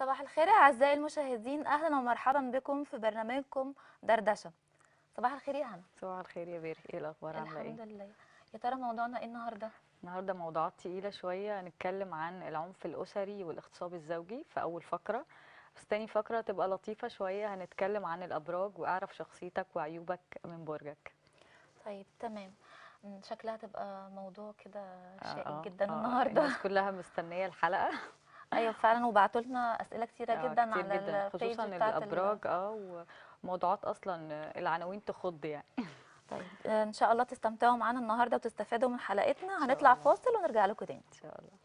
صباح الخير أعزائي المشاهدين أهلا ومرحبا بكم في برنامجكم دردشة صباح الخير يا هنا صباح الخير يا بيري ايه الاخبار عامله الحمد ايه لله يا ترى موضوعنا ايه النهارده النهارده موضوعات تقيله شويه هنتكلم عن العنف الاسري والاغتصاب الزوجي في اول فقره بس تاني فقره تبقى لطيفه شويه هنتكلم عن الابراج واعرف شخصيتك وعيوبك من برجك طيب تمام م، شكلها تبقى موضوع كده آه، شائك آه، جدا آه، النهارده الناس كلها مستنيه الحلقه ايوه فعلا وبعتوا لنا اسئله كتيره آه، جدا كتير على جدا البيج خصوصا بتاعت ال- الابراج اه وموضوعات اصلا آه، العناوين تخض يعني طيب آه، ان شاء الله تستمتعوا معانا النهارده وتستفادوا من حلقتنا شاء هنطلع الله. فاصل ونرجع لكم تاني ان شاء الله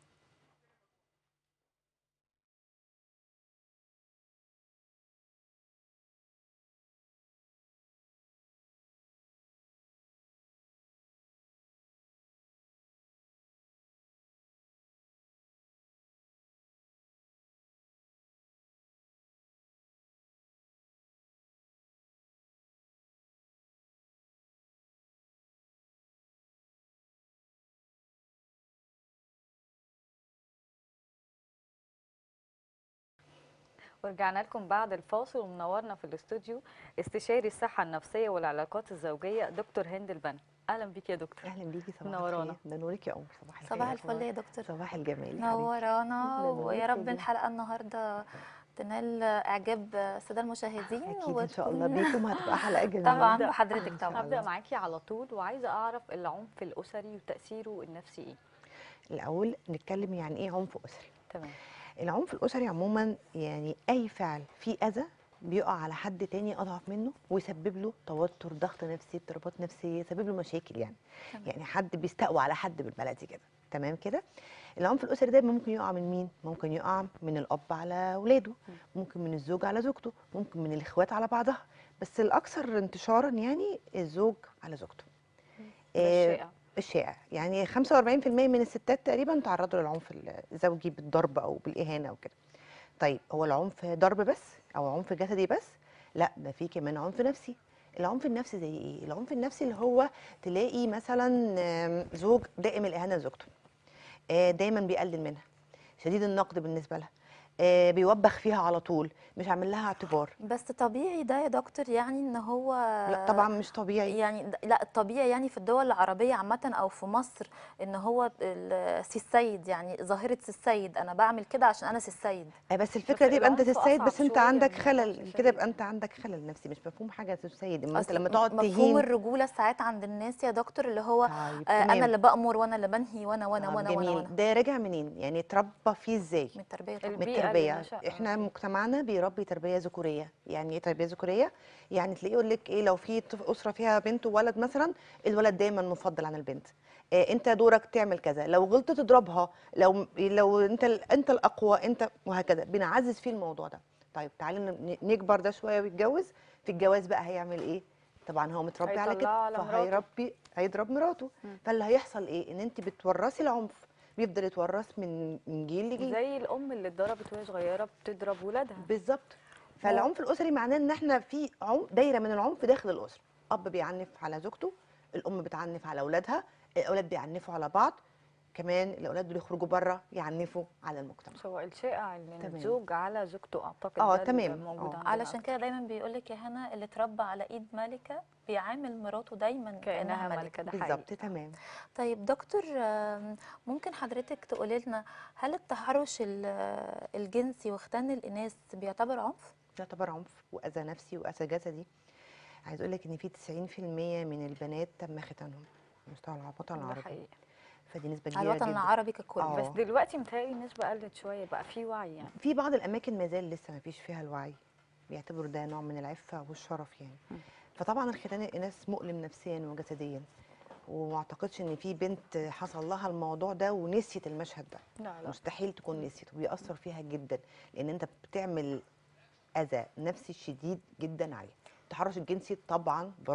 ورجعنا لكم بعد الفاصل ومنورنا في الاستوديو استشاري الصحه النفسيه والعلاقات الزوجيه دكتور هند البنا اهلا بيك يا دكتور اهلا بيكي صباح منورانا. الخير ده نورك يا قمر صباح الخير صباح يا الفل قمر. يا دكتور صباح الجمال يا حبيبتي. نورانا ده ويا نورك رب يا الحلقه النهارده تنال اعجاب الساده المشاهدين اكيد ان شاء الله وتكون- بيكم هتبقى حلقه جميله طبعا هبدأ- بحضرتك إن شاء طبعا هبدا الله. معاكي على طول وعايزه اعرف العنف الاسري وتاثيره النفسي ايه الاول نتكلم يعني ايه عنف اسري تمام العنف الاسري عموما يعني اي فعل فيه اذى بيقع على حد تاني اضعف منه ويسبب له توتر ضغط نفسي اضطرابات نفسيه يسبب له مشاكل يعني تمام. يعني حد بيستقوى على حد بالبلدي كده تمام كده العنف الاسري ده ممكن يقع من مين ممكن يقع من الاب على اولاده ممكن من الزوج على زوجته ممكن من الاخوات على بعضها بس الاكثر انتشارا يعني الزوج على زوجته ده آه، الشائع الشائع يعني 45% من الستات تقريبا تعرضوا للعنف الزوجي بالضرب او بالاهانه وكده طيب هو العنف ضرب بس او عنف جسدي بس لا ده في كمان عنف نفسي العنف النفسي زي ايه العنف النفسي اللي هو تلاقي مثلا آم، زوج دائم الاهانه لزوجته آه، دايما بيقلل منها شديد النقد بالنسبه لها آه، بيوبخ فيها على طول مش عامل لها اعتبار بس طبيعي ده يا دكتور يعني ان هو لا طبعا مش طبيعي يعني د- لا الطبيعي يعني في الدول العربية عامة أو في مصر إن هو ال- سي السيد يعني ظاهرة سي السيد أنا بعمل كده عشان أنا سي السيد آه، بس الفكره دي يبقى انت العنف السيد أصعب بس انت شوية عندك من خلل العنف كده يبقى الشديد. انت عندك خلل نفسي مش مفهوم حاجه السيد اما انت أصل لما تقعد مفهوم تهين الرجولة ساعات عند الناس يا دكتور اللي هو طيب آه أنا تمام. اللي بأمر وأنا اللي بنهي وأنا وأنا طب وأنا وأنا, جميل وأنا. ده راجع منين يعني اتربى فيه ازاي من التربية ال- طبعا من البيئة اللي التربيه نشأ احنا فيها. مجتمعنا بيربي تربيه ذكوريه يعني ايه تربيه ذكوريه يعني تلاقيه يقول لك ايه لو في طف- اسره فيها بنت وولد مثلا الولد دايما مفضل عن البنت إيه انت دورك تعمل كذا لو غلطت تضربها لو لو انت ال- انت الاقوى انت وهكذا بنعزز فيه الموضوع ده طيب تعالي ن- نكبر ده شويه ويتجوز في الجواز بقى هيعمل ايه طبعا هو متربي على كده هيطلعه على مراته. فهيربي هيضرب مراته مم. فاللي هيحصل ايه ان انت بتورثي العنف بيفضل يتورث من من جيل لجيل زي الام اللي اتضربت وهي صغيره بتضرب ولادها بالظبط فالعنف الاسري معناه ان احنا في عم- دايره من العنف داخل الاسره اب بيعنف على زوجته الام بتعنف على اولادها الاولاد بيعنفوا على بعض كمان الاولاد اللي يخرجوا بره يعنفوا على المجتمع سواء الشائع ان تمام. الزوج على زوجته اعتقد آه، ده تمام. اللي موجود آه. عندنا علشان كده دايما بيقولك يا هنا اللي اتربى على ايد ملكة بيعامل مراته دايما كانها ملكه ده حقيقي بالظبط تمام طيب دكتور آم، ممكن حضرتك تقولي لنا هل التحرش ال- الجنسي واختان الإناث بيعتبر عنف؟ يعتبر عنف واذى نفسي واذى جسدي عايز اقول لك ان في 90% من البنات تم ختانهم على مستوى الوطن ده العربي حقيقي فدي نسبه على كبيره الوطن جدا العربي ككل آه. بس دلوقتي متهيألي النسبه قلت شويه بقى في وعي يعني في بعض الاماكن ما زال لسه ما فيش فيها الوعي بيعتبروا ده نوع من العفه والشرف يعني م. فطبعا الختان الاناث مؤلم نفسيا وجسديا وما اعتقدش ان في بنت حصل لها الموضوع ده ونسيت المشهد ده لا لا مستحيل تكون نسيت وبيأثر فيها جدا لان انت بتعمل اذى نفسي شديد جدا عليه التحرش الجنسي طبعا برضو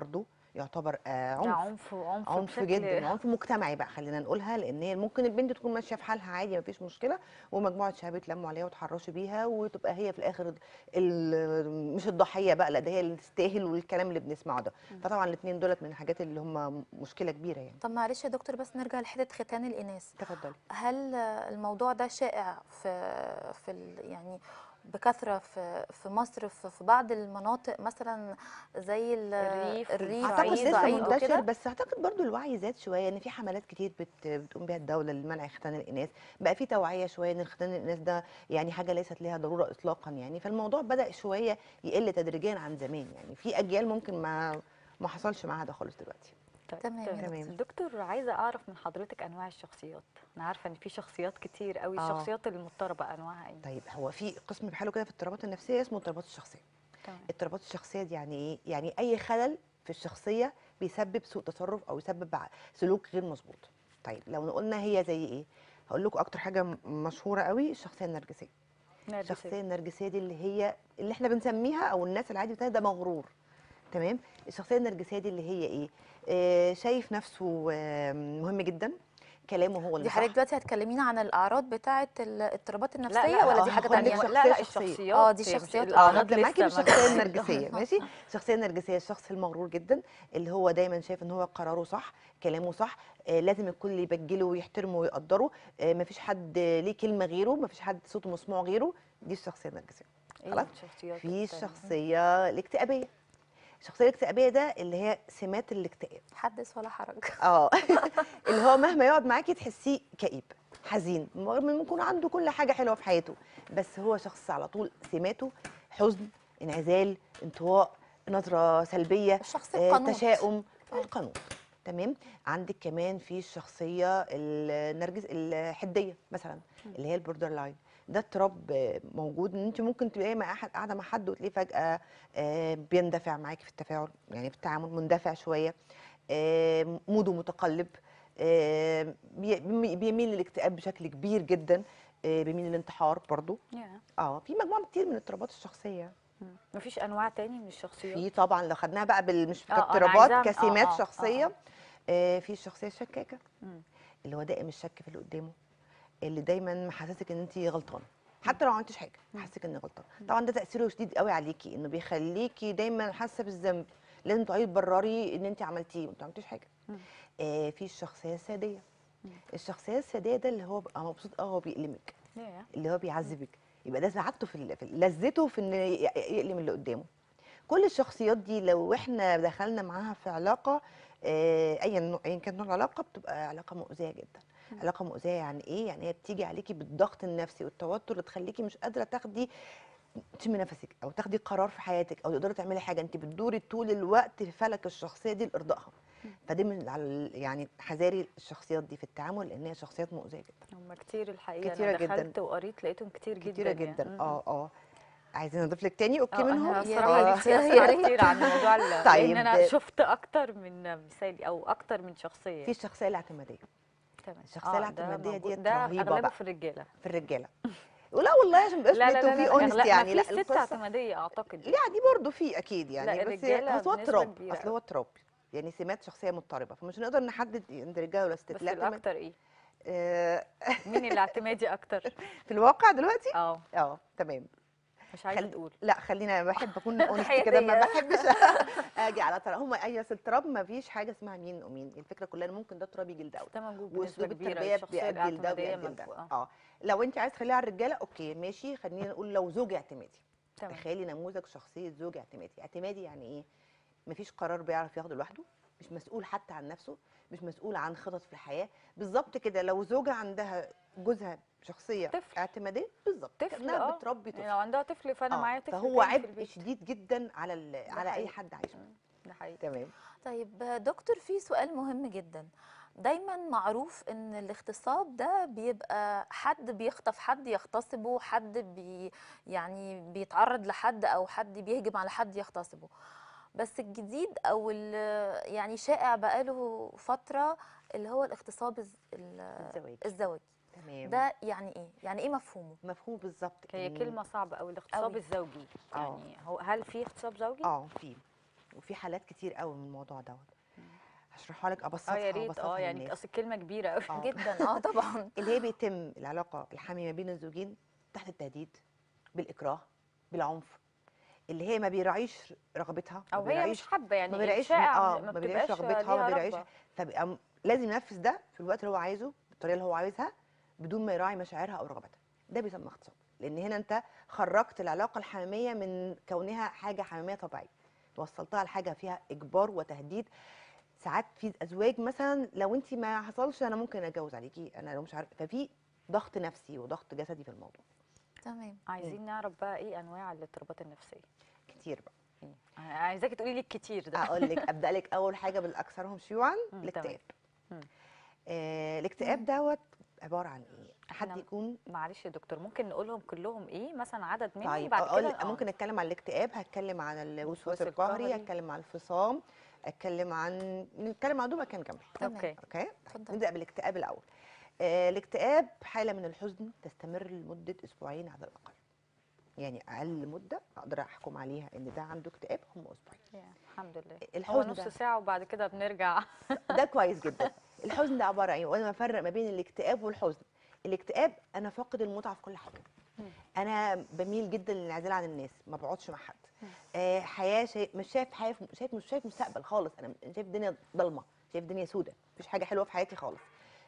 يعتبر آه ده عنف عنف عنف عنف بشكل جدا عنف مجتمعي بقى خلينا نقولها لان هي ممكن البنت تكون ماشيه في حالها عادي مفيش مشكله ومجموعه شباب يتلموا عليها ويتحرشوا بيها وتبقى هي في الاخر ال- مش الضحيه بقى لا ده هي اللي تستاهل والكلام اللي بنسمعه ده فطبعا الاثنين دولت من الحاجات اللي هم مشكله كبيره يعني طب معلش يا دكتور بس نرجع لحته ختان الاناث تفضلي هل الموضوع ده شائع في في ال- يعني بكثره في في مصر في في بعض المناطق مثلا زي ال- الريف الريف اعتقد صعيد- لسه صعيد منتشر وكده بس اعتقد برضو الوعي زاد شويه ان في حملات كتير بت بتقوم بها الدوله لمنع ختان الاناث بقى في توعيه شويه ان ختان الاناث ده يعني حاجه ليست لها ضروره اطلاقا يعني فالموضوع بدا شويه يقل تدريجيا عن زمان يعني في اجيال ممكن ما ما حصلش معاها ده خالص دلوقتي طيب تمام يا تمام. دكتور عايزه اعرف من حضرتك انواع الشخصيات انا عارفه ان في شخصيات كتير قوي آه. الشخصيات المضطربه انواعها ايه طيب هو في قسم بحاله كده في الاضطرابات النفسيه اسمه اضطرابات الشخصيه تمام اضطرابات الشخصيه دي يعني ايه يعني اي خلل في الشخصيه بيسبب سوء تصرف او يسبب ع- سلوك غير مظبوط طيب لو قلنا هي زي ايه هقول لكم اكتر حاجه م- مشهوره قوي الشخصيه النرجسيه نرجسية. الشخصيه النرجسيه دي اللي هي اللي احنا بنسميها او الناس العادي بتاعها ده مغرور تمام الشخصيه النرجسيه دي اللي هي ايه آه شايف نفسه آه مهم جدا كلامه هو اللي دي صح. حضرتك دلوقتي هتكلمينا عن الاعراض بتاعه الاضطرابات لا النفسيه لا ولا آه، دي حاجه هاخد لك تانية شخصية لا لا شخصية. الشخصيات آه، دي هي مش شخصيات. اه الاعراض هبدا معاكي لسه ما بالشخصيه جاتش. النرجسيه ماشي الشخصيه النرجسيه الشخص المغرور جدا اللي هو دايما شايف ان هو قراره صح كلامه صح آه لازم الكل يبجله ويحترمه ويقدره آه مفيش حد ليه كلمه غيره مفيش حد صوته مسموع غيره دي الشخصيه النرجسيه ايه خلاص؟ الشخصيات في التانية؟ الشخصيه الاكتئابيه الشخصيه الاكتئابيه ده اللي هي سمات الاكتئاب حدث ولا حرج اه اللي هو مهما يقعد معاكي تحسيه كئيب حزين رغم انه يكون عنده كل حاجه حلوه في حياته بس هو شخص على طول سماته حزن انعزال انطواء نظره سلبيه الشخص آه، القانون تشاؤم القانون تمام عندك كمان في الشخصيه النرجس الحديه مثلا اللي هي البوردر لاين ده اضطراب آه، موجود ان انت ممكن تبقي مع احد قاعده مع حد وتلاقيه فجاه آه، بيندفع معاكي في التفاعل يعني في التعامل مندفع شويه آه، موده متقلب آه، بي- بي- بيميل للاكتئاب بشكل كبير جدا آه، بيميل للانتحار برضو يا. اه في مجموعه كتير من الاضطرابات الشخصيه مم. مفيش انواع تاني من الشخصيات في طبعا لو خدناها بقى بال مش آه، أنا كاضطرابات عايزاها- آه، كسمات آه، آه، شخصيه آه. آه، في الشخصيه الشكاكه مم. اللي هو دائم الشك في اللي قدامه اللي دايما محسسك ان انت غلطانه حتى لو ما عملتيش حاجه محسسك انك غلطانه طبعا ده تاثيره شديد قوي عليكي انه بيخليكي دايما حاسه بالذنب لازم تقعدي تبرري ان انت عملتيه وانت ما عملتيش حاجه مم. آه في الشخصيه الساديه مم. الشخصيه الساديه ده اللي هو بقى مبسوط قوي هو بيألمك يا. اللي هو بيعذبك يبقى ده سعادته في ال- في ال- لذته في ان ي- يألم اللي قدامه كل الشخصيات دي لو احنا دخلنا معاها في علاقه آه، ايا نوع- ايا كان نوع العلاقه بتبقى علاقه مؤذيه جدا علاقه مؤذيه يعني ايه يعني هي بتيجي عليكي بالضغط النفسي والتوتر اللي تخليكي مش قادره تاخدي تشمي نفسك او تاخدي قرار في حياتك او تقدري تعملي حاجه انت بتدوري طول الوقت في فلك الشخصيه دي لارضائها فدي من على ال- يعني حذاري الشخصيات دي في التعامل لان هي شخصيات مؤذيه جدا هم كتير الحقيقه كتيرة انا جداً. دخلت وقريت لقيتهم كتير جدا كتيره يعني. جدا مم. اه اه عايزين نضيف لك تاني اوكي اه انا منهم يا بصراحه ريت، نفسي يا اسمع ريت. كتير عن موضوع ال- طيب. لان انا شفت اكتر من مثال او اكتر من شخصيه في الشخصيه الاعتماديه تمام الشخصية ده الاعتمادية موجود. ديت ده رهيبة اغلبه بقى. في الرجاله في الرجاله ولا والله عشان مبقاش لا لا بنت لا وفي لا اونست أغلب- يعني ما لا في ست القصة- اعتماديه اعتقد يعني برضه في اكيد يعني لا، بس الرجالة اصل هو بنسبة اضطراب كبيرة اصل هو اضطراب يعني سمات شخصيه مضطربه فمش هنقدر نحدد انت رجاله ولا ست بس لا تمام. الاكتر ايه آه، مين الاعتمادي اكتر في الواقع دلوقتي اه اه تمام مش عايزه خل- تقول لا خلينا بحب اكون اونست كده ما حيادية. بحبش اجي على طرف هم اي أصل اضطراب ما فيش حاجه اسمها مين ومين الفكره كلها إن ممكن ده اضطراب يجي لده ده موجود بنسبه واسلوب كبيره التربيه الشخصيه بيأدي لده الاعتماديه وبيأدي لده منفوقه اه لو انت عايز تخليها على الرجاله اوكي ماشي خلينا نقول لو زوج اعتمادي تمام تخيلي نموذج شخصيه زوج اعتمادي اعتمادي يعني ايه مفيش قرار بيعرف ياخده لوحده مش مسؤول حتى عن نفسه مش مسؤول عن خطط في الحياه بالظبط كده لو زوجه عندها جوزها شخصيه طفل. اعتماديه بالظبط طفل كانها اه بتربي طفل يعني لو عندها طفل فانا آه، معايا طفل فهو تاني في عبء البيت. شديد جدا على ال- على اي حقيقي. حد عايش معاه. ده حقيقي تمام طيب دكتور في سؤال مهم جدا دايما معروف ان الاغتصاب ده بيبقى حد بيخطف حد يغتصبه حد بي يعني بيتعرض لحد او حد بيهجم على حد يغتصبه بس الجديد او ال- يعني شائع بقاله فترة اللي هو الاغتصاب الز- ال- الزواج الزواجي تمام ده يعني ايه يعني ايه مفهومه مفهوم بالظبط هي إن- كلمه صعبه قوي الاغتصاب أوي. الزوجي آه. يعني هو هل في اغتصاب زوجي اه في وفي حالات كتير قوي من الموضوع دوت هشرحها لك اه ابسطها يا ريت وابسطها اه يعني للناس. اصل الكلمه كبيره قوي آه. جدا اه طبعا اللي هي بيتم العلاقه الحميمه ما بين الزوجين تحت التهديد بالاكراه بالعنف اللي هي ما بيراعيش رغبتها ما او هي بيراعيش مش حابه يعني ما بيراعيش الشائع اه ما ما بيراعيش بتبقاش رغبتها ما ليها بيراعيش رغبة. فبقى م- لازم ينفذ ده في الوقت اللي هو عايزه بالطريقه اللي هو عايزها بدون ما يراعي مشاعرها او رغبتها ده بيسمى اغتصاب لان هنا انت خرجت العلاقه الحميميه من كونها حاجه حميميه طبيعيه وصلتها لحاجه فيها اجبار وتهديد ساعات في ازواج مثلا لو انت ما حصلش انا ممكن اتجوز عليكي انا لو مش عارفه ففي ضغط نفسي وضغط جسدي في الموضوع تمام عايزين نعرف بقى ايه انواع الاضطرابات النفسيه كتير بقى إيه؟ أنا عايزاكي تقولي لي الكتير ده اقول لك ابدا لك اول حاجه بالاكثرهم شيوعا مم، الاكتئاب مم. آه الاكتئاب دوت عباره عن ايه حد إحنا يكون معلش يا دكتور ممكن نقولهم كلهم ايه مثلا عدد منهم طيب بعد اقول كده آه. ممكن اتكلم عن الاكتئاب هتكلم عن الوسواس الوسواس القهري القهري. هتكلم عن الفصام اتكلم عن نتكلم عن دول مكان جنبي تمام. اوكي اوكي اتفضل نبدا بالاكتئاب الاول آه الاكتئاب حاله من الحزن تستمر لمده اسبوعين على الاقل يعني اقل مده اقدر احكم عليها ان ده عنده اكتئاب هم اسبوعين يا، الحمد لله هو الحزن نص ده ساعه وبعد كده بنرجع ده كويس جدا الحزن ده عباره عن ايه وانا بفرق ما بين الاكتئاب والحزن الاكتئاب انا فاقد المتعه في كل حاجه مم. انا بميل جدا للانعزال عن الناس ما بقعدش مع حد مم. آه حياه شيء مش شايف حياه شايف مش شايف مستقبل خالص انا شايف الدنيا ضلمه شايف الدنيا سودة مفيش حاجه حلوه في حياتي خالص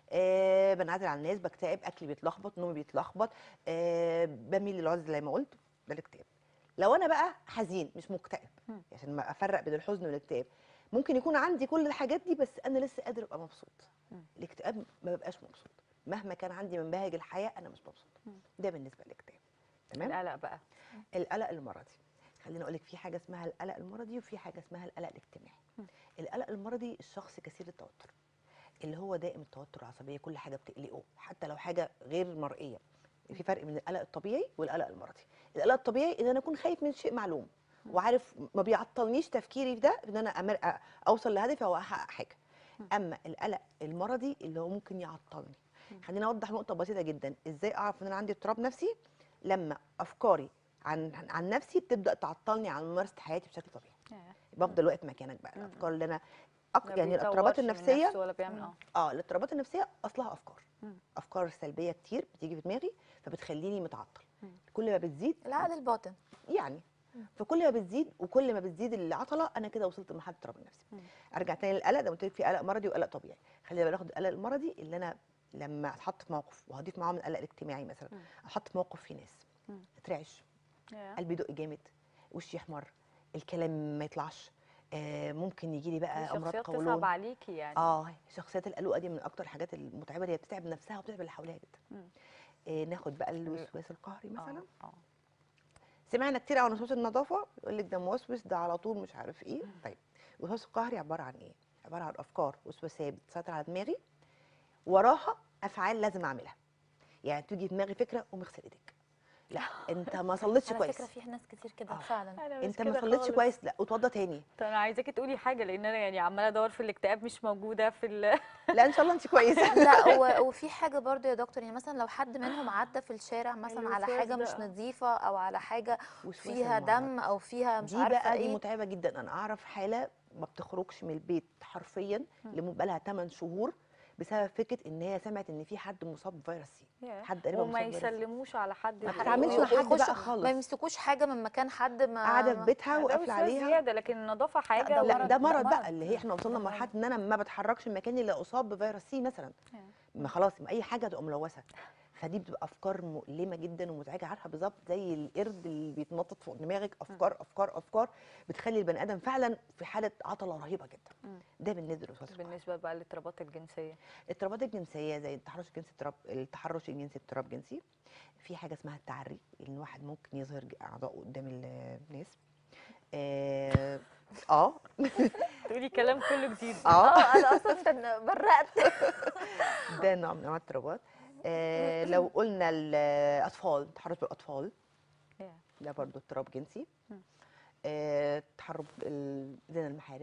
آه بنعزل عن الناس بكتئب اكلي بيتلخبط نومي بيتلخبط آه بميل للعزله زي ما قلت ده الاكتئاب لو انا بقى حزين مش مكتئب مم. عشان ما افرق بين الحزن والاكتئاب ممكن يكون عندي كل الحاجات دي بس انا لسه قادر ابقى مبسوط مم. الاكتئاب ما ببقاش مبسوط مهما كان عندي من بهج الحياه انا مش مبسوط مم. ده بالنسبه للاكتئاب تمام القلق بقى القلق المرضي خليني اقول لك في حاجه اسمها القلق المرضي وفي حاجه اسمها القلق الاجتماعي مم. القلق المرضي الشخص كثير التوتر اللي هو دائم التوتر العصبيه كل حاجه بتقلقه حتى لو حاجه غير مرئيه في فرق بين القلق الطبيعي والقلق المرضي القلق الطبيعي ان انا اكون خايف من شيء معلوم وعارف ما بيعطلنيش تفكيري في ده ان انا أمر أ- اوصل لهدفي او احقق حاجه اما القلق المرضي اللي هو ممكن يعطلني خليني اوضح نقطه بسيطه جدا ازاي اعرف ان انا عندي اضطراب نفسي لما افكاري عن عن نفسي بتبدا تعطلني عن ممارسه حياتي بشكل طبيعي يا. بفضل واقف مكانك بقى مم. الافكار اللي انا أك... ما يعني الاضطرابات بيطورش من النفسيه نفسه ولا بيعمل اه اه الاضطرابات النفسيه اصلها افكار مم. افكار سلبيه كتير بتيجي في دماغي فبتخليني متعطل مم. كل ما بتزيد العقل الباطن يعني مم. فكل ما بتزيد وكل ما بتزيد العطله انا كده وصلت لمرحله الاضطراب النفسي مم. ارجع تاني للقلق ده قلت لك في قلق مرضي وقلق طبيعي خلينا بقى ناخد القلق المرضي اللي انا لما اتحط في موقف وهضيف معاهم القلق الاجتماعي مثلا مم. احط في موقف فيه ناس مم. اترعش يا. قلبي يدق جامد وشي يحمر الكلام ما يطلعش آه ممكن يجي لي دي بقى امراض شخصيات تصعب قولون عليكي يعني اه شخصيات القلقه دي من اكتر الحاجات المتعبه اللي هي بتتعب نفسها وبتتعب اللي حواليها جدا مم. آه ناخد بقى الوسواس القهري آه، مثلا اه سمعنا كتير عن وسواس النظافه يقول لك ده موسوس ده على طول مش عارف ايه طيب الوسواس القهري عباره عن ايه عباره عن افكار وسواسيه بتسيطر على دماغي وراها افعال لازم اعملها يعني تيجي في دماغي فكره قوم اغسل ايدك لا انت ما صليتش على كويس فكره في ناس كتير كده آه. فعلا أنا مش انت ما كده صليتش خالص. كويس لا وتوضى تاني طب انا عايزاكي تقولي حاجه لان انا يعني عماله ادور في الاكتئاب مش موجوده في ال... لا ان شاء الله انت كويسه لا و- وفي حاجه برضو يا دكتور يعني مثلا لو حد منهم عدى في الشارع مثلا على الوسواس حاجه ده، مش آه. نظيفه او على حاجه وسواس فيها المرض. دم او فيها مش دي عارفه بقى دي ايه متعبه جدا انا اعرف حاله ما بتخرجش من البيت حرفيا مم. لمده بقى لها 8 شهور بسبب فكره ان هي سمعت ان في حد مصاب بفيروس سي يا. حد قريبها وما مصاب بفيروس سي. يسلموش على حد ما زي- بتتعاملش مع حد ويخشوا- بقى خالص. ما يمسكوش حاجه من مكان حد ما قاعده في ما- بيتها ده وقافله وسواس عليها زياده لكن النظافه حاجه ده لا مرض، ده ده مرض مرض. بقى اللي هي احنا وصلنا ده لمرحله ان انا ما بتحركش من مكاني الا اصاب بفيروس سي مثلا ما خلاص اي حاجه تبقى ملوثه فدي بتبقى افكار مؤلمه جدا ومزعجه عارفه بالظبط زي القرد اللي بيتنطط فوق دماغك افكار افكار افكار بتخلي البني ادم فعلا في حاله عطله رهيبه جدا مم. ده بالنسبه للوسواس القهري بالنسبه بقى للاضطرابات الجنسيه الاضطرابات الجنسيه زي التحرش الجنسي اضطراب التحرش الجنسي اضطراب جنسي في حاجه اسمها التعري ان واحد ممكن يظهر اعضائه قدام ال- الناس اه اه تقولي كلام كله جديد اه اه انا اصلا كان برقت ده نوع من انواع الاضطرابات آه لو قلنا الاطفال التحرش بالاطفال يا. ده برضو اضطراب جنسي مم. آه تحرش ال- زنا المحارم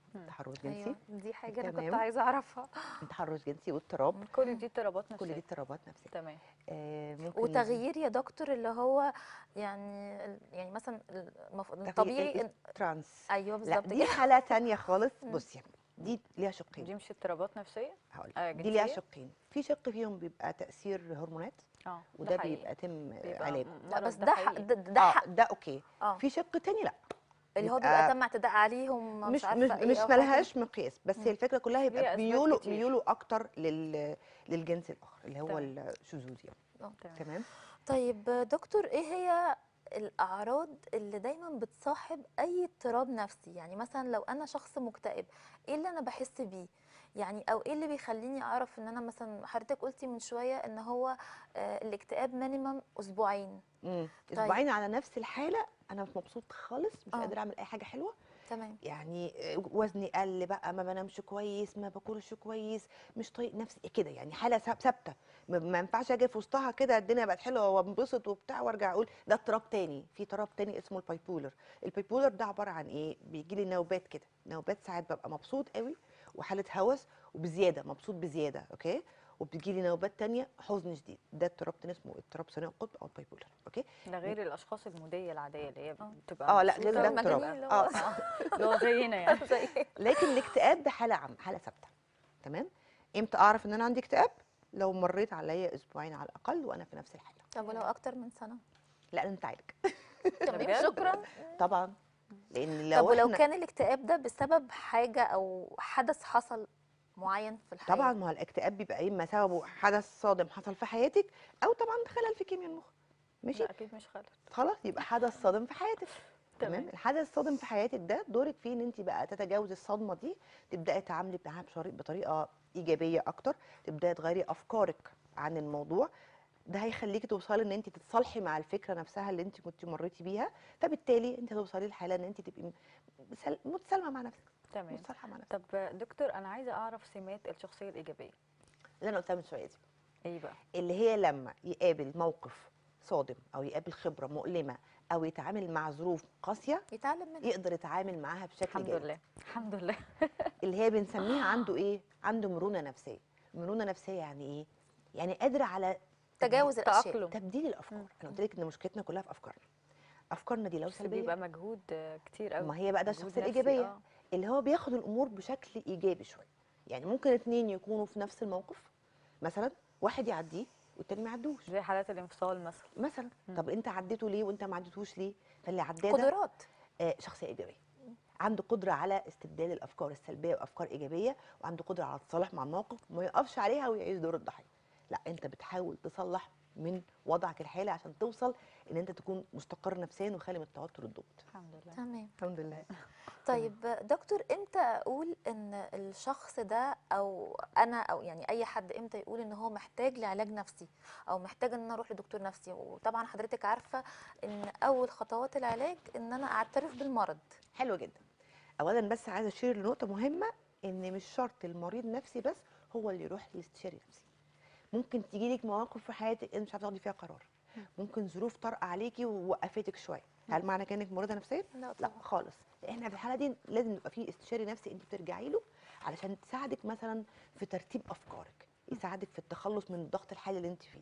تحرش جنسي ايوه دي حاجه انا كنت تمام. عايزه اعرفها تحرش جنسي واضطراب كل دي اضطرابات كل نفسيه دي اضطرابات نفسيه تمام آه ممكن وتغيير يا دكتور اللي هو يعني يعني مثلا المف... تغيير الطبيعي إن- ترانس ايوه لا بالظبط دي كده حاله تانية خالص مم. بصي دي ليها شقين دي مش اضطرابات نفسيه هقول آه، دي ليها جنسية؟ شقين في شق فيهم بيبقى تاثير هرمونات اه وده ده حقيقي. بيبقى تم بيبقى علاجه م- لا مرض بس ده ده ح- حقيقي. ده, ده اه حق ده اوكي اه في شق تاني لا اللي هو بيبقى- بيبقى تم اعتداء عليهم مش مش مش, عارفه ايه مش أو حاجة. ملهاش مقياس بس مم. هي الفكره كلها ليها يبقى أسباب ميولوا كتير. ميولوا اكتر لل للجنس الاخر اللي هو تمام. الشذوذ يعني تمام. تمام طيب دكتور ايه هي الاعراض اللي دايما بتصاحب اي اضطراب نفسي يعني مثلا لو انا شخص مكتئب ايه اللي انا بحس بيه يعني او ايه اللي بيخليني اعرف ان انا مثلا حضرتك قلتي من شويه ان هو آه، الاكتئاب مينيمم اسبوعين امم طيب. اسبوعين على نفس الحاله انا مش مبسوط خالص مش آه. قادره اعمل اي حاجه حلوه تمام يعني وزني قل بقى ما بنامش كويس ما باكلش كويس مش طايق نفسي كده يعني حاله ثاب- ثابته ما- ما ينفعش اجي في وسطها كده الدنيا بقت حلوه وانبسط وبتاع وارجع اقول ده اضطراب تاني في اضطراب تاني اسمه البايبولر البايبولر ده عباره عن ايه بيجي لي نوبات كده نوبات ساعات ببقى مبسوط قوي وحاله هوس وبزياده مبسوط بزياده اوكي وبتجي لي نوبات تانية حزن شديد ده اضطراب تاني اسمه اضطراب ثنائي القطب او البايبولر اوكي ده غير الاشخاص الموديه العاديه اللي هي آه. بتبقى اه لا غير مبسوطة ده وبتبقى- اضطراب المجانين اللي هو- اه آه، اللي هو زينا يعني زي لكن الاكتئاب ده حاله عامه حاله ثابته تمام امتى اعرف ان انا عندي اكتئاب لو مريت عليا اسبوعين على الاقل وانا في نفس الحاله طب ولو اكتر من سنه لا انت عالج تمام بجد؟ شكرا طبعا لان لو طب ولو احنا كان الاكتئاب ده بسبب حاجه او حدث حصل معين في الحياه طبعا ما هو الاكتئاب بيبقى اما سببه حدث صادم حصل في حياتك او طبعا خلل في كيمياء المخ ماشي لا اكيد مش خالص خلاص يبقى حدث صادم في حياتك تمام تمام. الحدث الصادم في حياتك ده دورك فيه ان انت بقى تتجاوزي الصدمه دي تبداي تعاملي معاها بشري- بطريقه ايجابيه اكتر تبداي تغيري افكارك عن الموضوع ده هيخليكي توصلي ان انت تتصالحي مع الفكره نفسها اللي انت كنت مريتي بيها فبالتالي انت هتوصلي لحاله ان انت تبقي مسل- متسالمه مع نفسك تمام متصالحه مع نفسك طب دكتور انا عايزه اعرف سمات الشخصيه الايجابيه اللي انا قلتها من شويه دي ايه بقى اللي هي لما يقابل موقف صادم او يقابل خبره مؤلمه او يتعامل مع ظروف قاسيه يتعلم منها يقدر يتعامل معاها بشكل الحمد جيد لله الحمد لله اللي هي بنسميها عنده ايه عنده مرونه نفسيه مرونه نفسيه يعني ايه يعني قادر على تجاوز الاشياء تأقلم تبديل الافكار مم. انا قلت لك ان مشكلتنا كلها في افكارنا افكارنا دي لو بس سلبيه بيبقى مجهود آه، كتير قوي ما هي بقى ده مجهود الشخصيه نفسي، الايجابيه آه. اللي هو بياخد الامور بشكل ايجابي شويه يعني ممكن اتنين يكونوا في نفس الموقف مثلا واحد يعديه والتاني ما يعدوش زي حالات الانفصال مثلا مثلا مم. طب انت عديته ليه وانت ما عديتوش ليه فاللي عداه ده قدرات آه، شخصيه ايجابيه عنده قدره على استبدال الافكار السلبيه بافكار ايجابيه وعنده قدره على التصالح مع الموقف وما يقفش عليها ويعيش دور الضحيه لا انت بتحاول تصلح من وضعك الحالي عشان توصل ان انت تكون مستقر نفسيا وخالي من التوتر والضغط الحمد لله تمام الحمد لله طيب دكتور امتى اقول ان الشخص ده او انا او يعني اي حد امتى يقول ان هو محتاج لعلاج نفسي او محتاج ان انا اروح لدكتور نفسي وطبعا حضرتك عارفه ان اول خطوات العلاج ان انا اعترف بالمرض حلو جدا اولا بس عايزه اشير لنقطه مهمه ان مش شرط المريض نفسي بس هو اللي يروح لاستشاري نفسي ممكن تيجي لك مواقف في حياتك انت مش عارفه تاخدي فيها قرار ممكن ظروف طارئه عليكي ووقفتك شويه هل معنى كانك مريضه نفسيا لا لا طبعا خالص احنا في الحاله دي لازم يبقى في استشاري نفسي انت بترجعي له علشان تساعدك مثلا في ترتيب افكارك يساعدك في التخلص من الضغط الحالي اللي انت فيه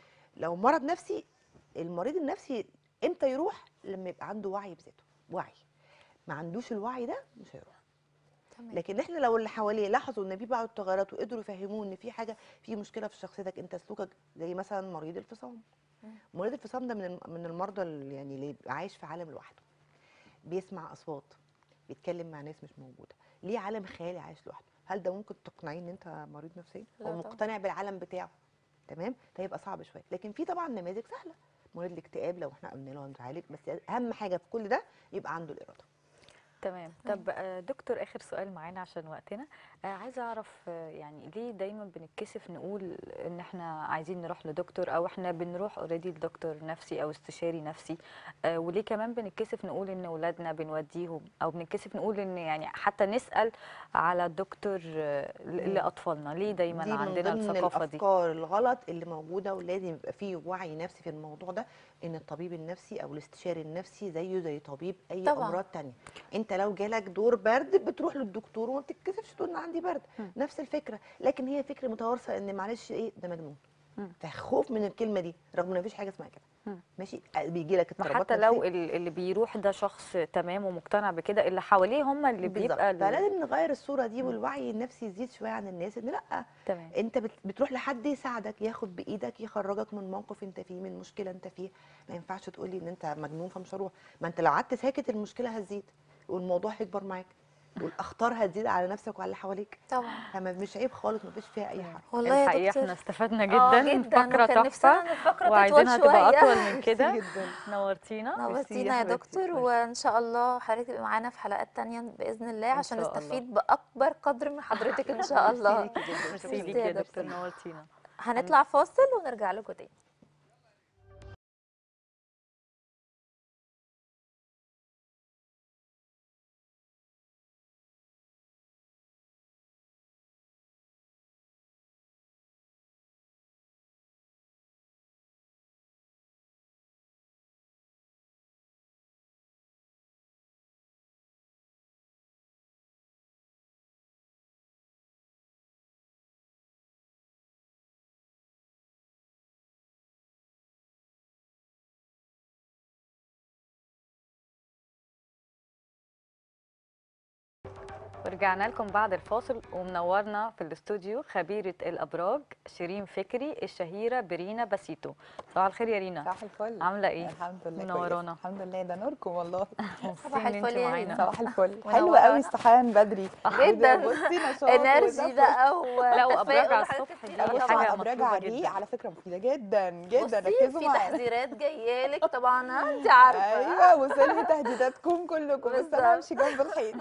لو مرض نفسي المريض النفسي امتى يروح لما يبقى عنده وعي بذاته وعي ما عندوش الوعي ده مش هيروح تمام لكن احنا لو اللي حواليه لاحظوا ان في بعض التغيرات وقدروا يفهموه ان في حاجه في مشكله في شخصيتك انت سلوكك زي مثلا مريض الفصام مم. مريض الفصام ده من الم- من المرضى اللي يعني اللي بيبقى عايش في عالم لوحده بيسمع اصوات بيتكلم مع ناس مش موجوده ليه عالم خيالي عايش لوحده هل ده ممكن تقنعيه ان انت مريض نفسيا لا هو طبعا. مقتنع بالعالم بتاعه تمام فيبقى صعب شويه لكن في طبعا نماذج سهله مريض الاكتئاب لو احنا قلنا له هنعالج بس اهم حاجه في كل ده يبقى عنده الاراده تمام طب آه، دكتور اخر سؤال معانا عشان وقتنا آه، عايزه اعرف آه، يعني ليه دايما بنتكسف نقول ان احنا عايزين نروح لدكتور او احنا بنروح اوريدي لدكتور نفسي او استشاري نفسي آه، وليه كمان بنتكسف نقول ان اولادنا بنوديهم او بنتكسف نقول ان يعني حتى نسال على دكتور آه، ل- لاطفالنا ليه دايما دي من عندنا ضمن الثقافه دي الافكار الغلط اللي موجوده ولازم يبقى فيه وعي نفسي في الموضوع ده ان الطبيب النفسي او الاستشاري النفسي زيه زي طبيب اي طبعاً. امراض تانية انت انت لو جالك دور برد بتروح للدكتور وما بتتكسفش تقول انا عندي برد مم. نفس الفكره لكن هي فكره متوارثه ان معلش ايه ده مجنون مم. فخوف من الكلمه دي رغم ان مفيش حاجه اسمها كده مم. ماشي بيجي لك ما اضطرابات حتى لو نفسية. ال- اللي بيروح ده شخص تمام ومقتنع بكده اللي حواليه هم اللي بالظبط. بيبقى ال- فلازم نغير الصوره دي والوعي النفسي يزيد شويه عن الناس ان لا تمام انت بت- بتروح لحد يساعدك ياخد بايدك يخرجك من موقف انت فيه من مشكله انت فيه ما ينفعش تقولي ان انت مجنون فمش هروح ما انت لو قعدت ساكت المشكله هتزيد والموضوع هيكبر معاك والاخطار هتزيد على نفسك وعلى اللي حواليك طبعا فما مش عيب خالص مفيش فيها اي حاجه والله يا الحقيقه دكتور احنا استفدنا آه، جدا جدا فقره وكان نفسنا تحفه ان الفقره وعايزينها تطول تبقى شويه اطول من كده جدا نورتينا نورتينا يا حبيبتي، دكتور ميرسي. وان شاء الله حضرتك تبقي معانا في حلقات تانية باذن الله إن عشان شاء الله. نستفيد باكبر قدر من حضرتك ان شاء الله ميرسي ليكي جدا. ميرسي ميرسي ليكي يا يا دكتور دكتور. نورتينا هنطلع فاصل ونرجع لكم تاني ورجعنا لكم بعد الفاصل ومنورنا في الاستوديو خبيرة الأبراج شيرين فكري الشهيرة برينا باسيتو صباح الخير يا رينا صباح الفل عاملة ايه؟ الحمد لله منورانا. كويس. الحمد لله ده نوركم والله صباح مبسوطين إن الفل انت يا معانا رينا. صباح الفل منورانا. حلو قوي الصحيان بدري جدا. بصي نشاط انرجي ودفء. بقى و لا وأبراج على وحاجات الصبح كتير. دي آه بصي طبعاً. حاجة على ابراج مطلوبة عريق جدا. على فكره مفيده جدا جدا بصي ركزوا في معانا تحذيرات جايه لك طبعا ها، انت عارفه ايوه وصلوا تهديداتكم كلكم بس انا بالظبط. همشي جنب الحيط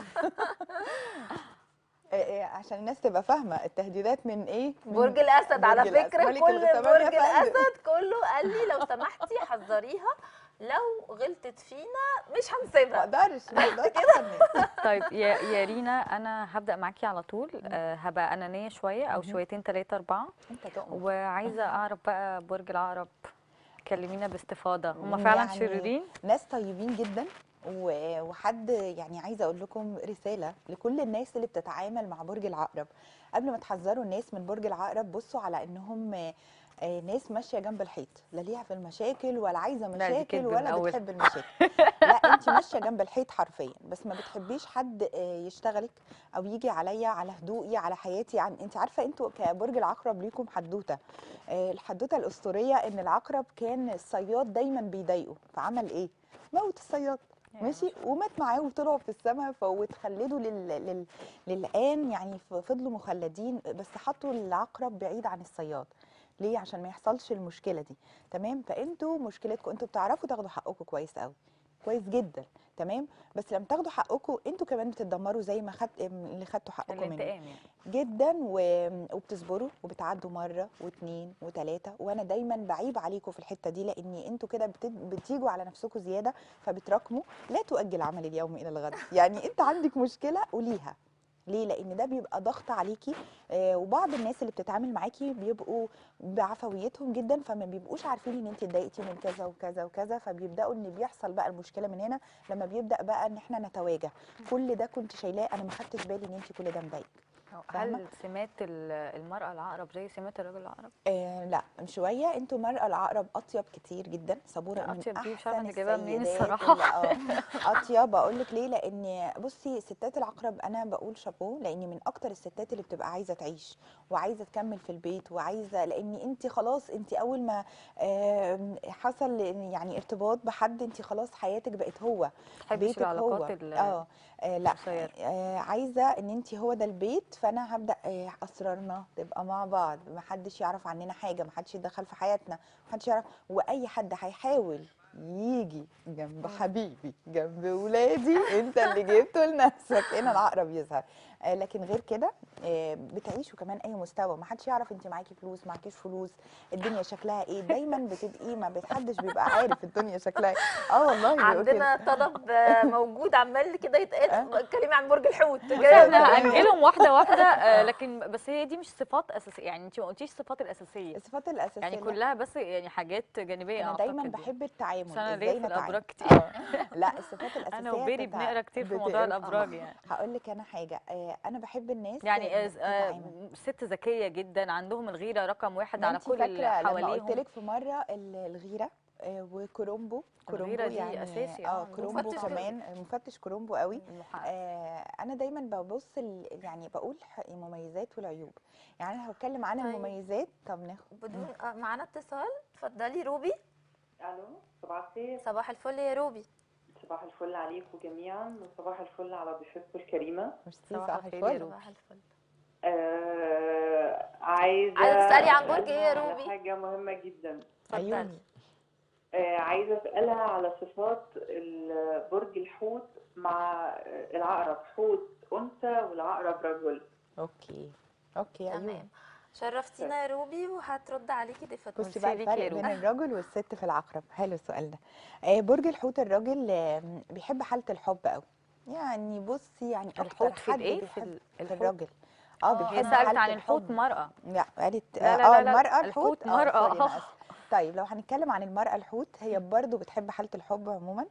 إيه إيه، عشان الناس تبقى فاهمه التهديدات من ايه من برج الاسد على برج الأسد. فكره ملك كل الغيث. برج يا فندم. الاسد كله قال لي لو سمحتي حذريها لو غلطت فينا مش ما هنسيبها اقدرش ما اقدرش أحسن الناس. طيب يا يا رينا أنا هبدأ معاكي على طول آه، هبقى أنانية شوية أو مهم. شويتين تلاتة أربعة انت تؤمن وعايزة أعرف بقى برج العقرب كلمينا باستفاضة هم فعلا يعني شريرين؟ ناس طيبين جدا و- وحد يعني عايزه اقول لكم رساله لكل الناس اللي بتتعامل مع برج العقرب قبل ما تحذروا الناس من برج العقرب بصوا على انهم آه، آه، ناس ماشيه جنب الحيط لا ليها في المشاكل ولا عايزه دي مشاكل كدب من ولا أولها. بتحب المشاكل لا انت ماشيه جنب الحيط حرفيا بس ما بتحبيش حد آه، يشتغلك او يجي عليا على هدوئي على حياتي عن انت عارفه انتوا كبرج العقرب ليكم حدوته آه، الحدوته الاسطوريه ان العقرب كان الصياد دايما بيضايقه فعمل ايه موت الصياد يا ماشي ومات معاه وطلعوا في السماء واتخلدوا لل... لل... للآن يعني ف- فضلوا مخلدين بس حطوا العقرب بعيد عن الصياد ليه عشان ما يحصلش المشكله دي تمام فانتوا مشكلتكم انتوا بتعرفوا تاخدوا حقكم كويس قوي كويس جدا تمام بس لما تاخدوا حقكم انتوا كمان بتتدمروا زي ما خد اللي خدتوا حقكم منه الانتقام يعني جدا و... وبتصبروا وبتعدوا مره واثنين وثلاثه وانا دايما بعيب عليكم في الحته دي لان انتوا كده بت... بتيجوا على نفسكم زياده فبتراكموا لا تؤجل عمل اليوم الى الغد يعني انت عندك مشكله قوليها ليه لان ده بيبقى ضغط عليكي آه وبعض الناس اللي بتتعامل معاكي بيبقوا بعفويتهم جدا فما بيبقوش عارفين ان انت اتضايقتي من كذا وكذا وكذا فبيبداوا ان بيحصل بقى المشكله من هنا لما بيبدا بقى ان احنا نتواجه كل ده كنت شايلاه انا ما خدتش بالي ان انت كل ده مضايقك فاهمة؟ هل سمات ال- المرأة العقرب زي سمات الرجل العقرب؟ آه لا شويه انتوا مرأة العقرب اطيب كتير جدا صبوره من أطيب دي مش احسن عارفة أنا جايباها منين السيدات الصراحة. اللي- اه اطيب اقول لك ليه لان بصي ستات العقرب انا بقول شابوه لان من اكتر الستات اللي بتبقى عايزه تعيش وعايزه تكمل في البيت وعايزه لان انت خلاص انت اول ما آم، حصل يعني ارتباط بحد انت خلاص حياتك بقت هو تحبش بيتك هو العلاقات ال- اه آه، لا القصيرة. آه، عايزه ان انت هو ده البيت فانا هبدا آه، اسرارنا تبقى مع بعض ما حدش يعرف عننا حاجه ما حدش يتدخل في حياتنا ما حدش يعرف واي حد هيحاول يجي جنب حبيبي جنب ولادي انت اللي جبته لنفسك هنا العقرب يظهر آه، لكن غير كده آه، بتعيشوا كمان اي مستوى ما حدش يعرف انت معاكي فلوس معكيش فلوس الدنيا شكلها ايه دايما بتبقي ما حدش بيبقى عارف الدنيا شكلها ايه اه والله بيبقوا كده. عندنا طلب آه، موجود عمال كده يتقال أه. اتكلمي عن برج الحوت احنا هنجيلهم واحده واحده آه، لكن بس هي دي مش صفات اساسيه يعني انت ما قلتيش الصفات الاساسيه الصفات الاساسيه يعني لا. كلها بس يعني حاجات جانبيه انا دايما أعتقد يعني. بحب التعامل التعامل بس أنا ازاي ليا في نتعامل الأبراج كتير. آه. لا الصفات الاساسيه انا وبيري بتاع- بنقرا كتير في موضوع بتقرا- الابراج آه. يعني هقول لك انا حاجه آه، انا بحب الناس يعني اللي آه، آه، بتتعامل. ست ذكيه جدا عندهم الغيره رقم واحد ما على انتي كل اللي فاكره لما قلت حواليهم لك في مره ال- الغيره آه، وكرومبو كرومبو الغيرة دي يعني أساسي، اه آه، كرومبو مفتش كرومبو. كمان مفتش كرومبو قوي المحقق آه انا دايما ببص ال- يعني بقول ح- المميزات والعيوب يعني انا هتكلم عن طيب. المميزات طب ناخد بدون آه، معانا اتصال اتفضلي روبي الو صباح الخير صباح الفل يا روبي صباح الفل عليكم جميعا وصباح الفل على ضيفتكم الكريمه ميرسي صباح صباح الخير يا الفل روبي. صباح الفل آه عايزه عايزة تسألي عن برج إيه يا أسألها على روبي؟ حاجه مهمه جدا اتفضلي عيوني آه عايزه اسالها على صفات ال- برج الحوت مع العقرب حوت انثى والعقرب رجل اوكي اوكي يا عيوني تمام شرفتينا يا روبي وهترد عليكي ضيفتنا بصي بقى ميرسي ليكي يا الفرق بين روبي. الراجل والست في العقرب حلو السؤال ده آه برج الحوت الراجل آه، بيحب حاله الحب قوي يعني بصي يعني اكتر الحوت في حد الايه في بيحب ال- في الحوت الراجل اه آه. بيحب هي سالت حالة عن الحوت الحب. مرأة لا قالت لا، لا، اه لا، لا، المرأة الحوت الحوت مرأة. آه سوري، أنا آسفة. طيب لو هنتكلم عن المرأة الحوت هي برضو بتحب حالة الحب عموما